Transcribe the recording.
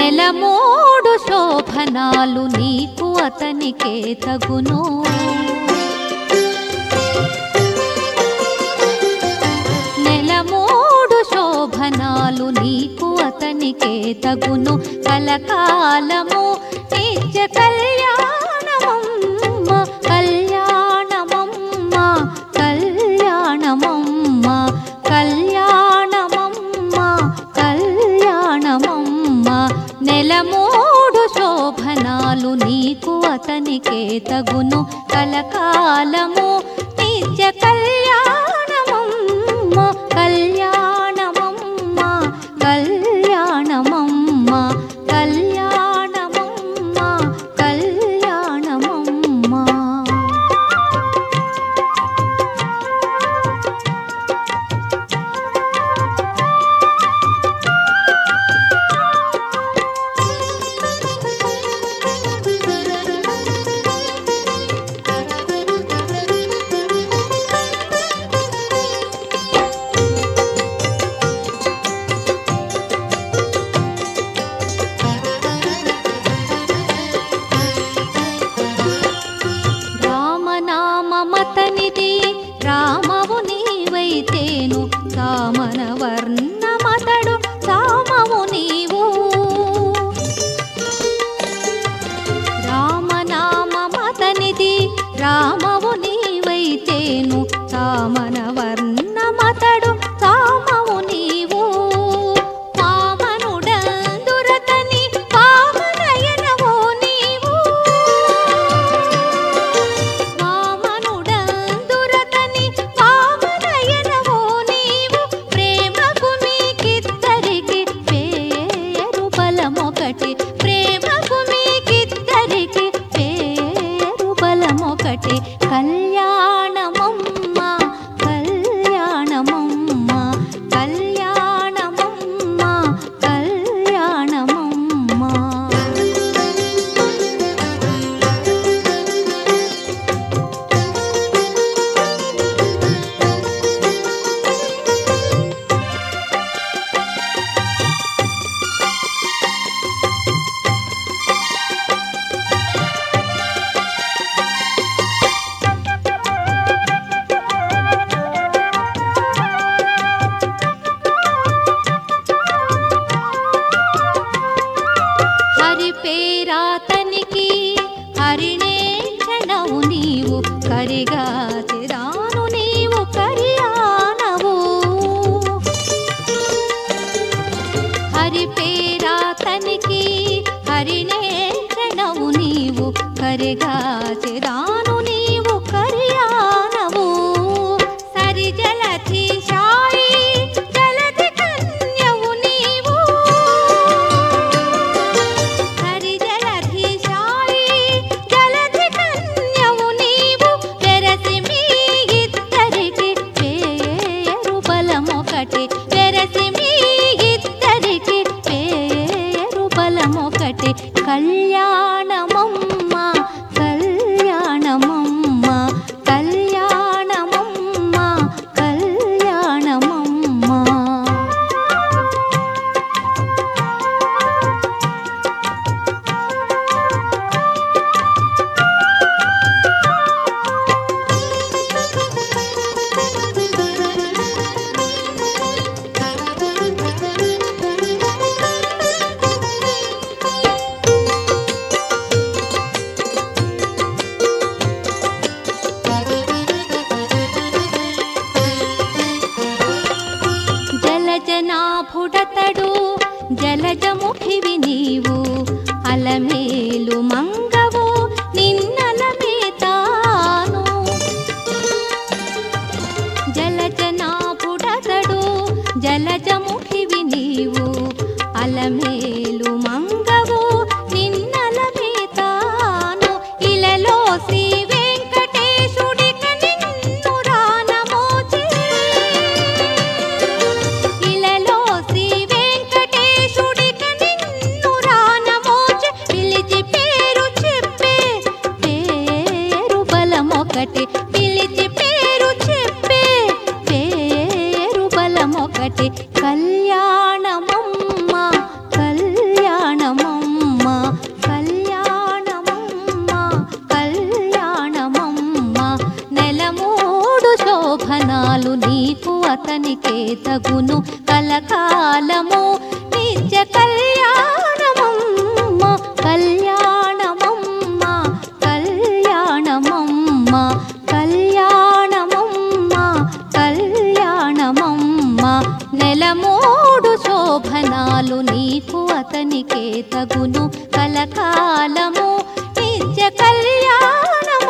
నెల మూడు శోభనాలు నీకు అతనికే తగును నెల మూడు శోభనాలు నీకు అతనికే తగును కలకాలము నిత్య కళ్యాణమమ్మ కళ్యాణమమ్మ కళ్యాణమమ్మ కళ్యాణమమ్మ కళ్యాణమమ్మ నెల మూడు శోభనాలు నీకు అతనికే తగును కలకాలము నిత్య కళ్యాణమమ్మ కళ్యాణమమ్మ కళ్యాణమమ్మ కళ్యాణమమ్మ కళ్యాణమమ్మ రామనామమతనిది రామవు నీవైతేను సామన వర్ణమతడు సామవు నీవు రామనామమతనిది రామవు నీవైతేను సామన వర్ణమతడు సామవు నీవు వామనుడందురతని వామనయనవో నీవు వామనుడందురతని వామనయనవో నీవు ప్రేమకు మీకిద్దరికి పేరు బలమొకటి ప్రేమకు మీకిద్దరికి పేరు బలమొకటి కళ్యాణమమ్మ కళ్యాణమమ్మ కళ్యాణమమ్మ కళ్యాణమమ్మ హరి పేరాతనికి హరిణే క్షణవు నీవు కరిగా చిరాను నీవు కరియానవు హరి పేరాతనికి హరిణే క్షణవు నీవు కరిగా చిరాను నీవు కరియానవు సరి జలధి శాయి జలధి కన్యవు నీవు హరి జలధి శాయి జలధి కన్యవు నీవు వెరసి మీ ఇద్దరికి పేరు బలమొకటి వెరసి మీ ఇద్దరికి పేరు బలమొకటి కళ్యాణమమ్మ కళ్యాణమమ్మ కళ్యాణమమ్మ కళ్యాణమమ్మ జలజనాభుడతడు జలజముఖివి నీవు అలమేలు మంగవు నిన్నలమే తాను జలజనాభుడతడు జలజముఖివి నీవు అలమేలు మంగవు నిన్నలమే తాను ఇలలో శ్రీ వెంకటేశుడిక నిన్ను రానమోచే ఇలలో శ్రీ వెంకటేశుడిక నిన్ను రానమోచే పిలిచి పేరు చెప్పే పేరు బలమొకటి పిలిచి పేరు చెప్పే పేరు బలమొకటి కళ్యాణమమ్మ కళ్యాణమమ్మ తగును కలకాలము నిత్య కళ్యాణమమ్మ కళ్యాణమమ్మ కళ్యాణమమ్మ కళ్యాణమమ్మ కళ్యాణమమ్మ నెలమూడు శోభనాలు నీకు అతనికే తగును కలకాలము నిత్య కళ్యాణమమ్మ